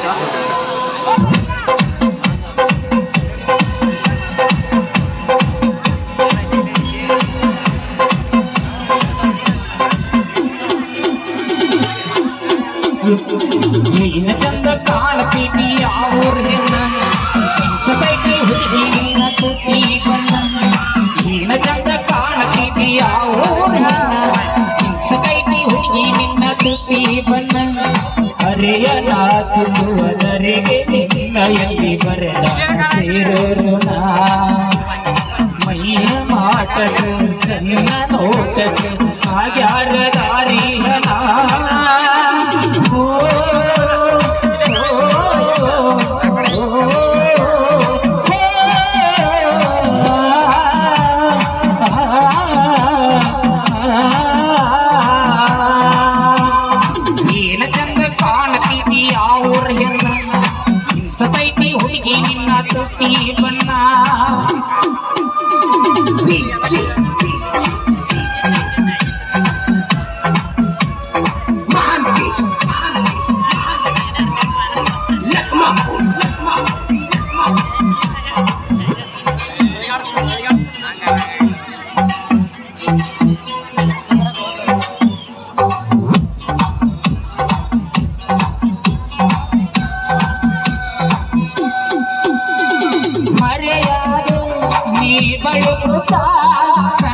ನೀನ ಚಂದ ಕಾಣ್ತೀವಿ ಅವ್ರ ಹೆಣ್ಣ ಸತೈತಿ ಹುಡುಗಿ ನಿನ್ನ ತುಟಿ ಬಣ್ಣ ನೀನ ಚಂದ ಕಾಣ್ತೀವಿ ಅವ್ರ ಹೆಣ್ಣ ಸತೈತಿ ಹುಡುಗಿ ನಿನ್ನ ತುಟಿ ಬಣ್ಣ ಹರೆಯ ನಾಚಿಸುವದರಿಗೆ ನಿನ್ನ ಎಲ್ಲಿ ಬರೆದ ಸೇರೋಣ ಮೈಯ ಮಾಟಕ ಕನ್ನ ನೋಟಕ ಆಗ್ಯಾರ ದಾರಿ ಹಣ ಓ, ಓ, ಏನ ಚಂದ ಕಾಣ್ತೀವಿ ಅವ್ರ ಹೆಣ್ಣ ಸತೈತಿ ಹುಡುಗಿ ನಿನ್ನ ತುಟಿ ಬಣ್ಣ Mahantis. Lakmapun. ಮರೆಯಾದು ನೀ ಬಳುತ್ತ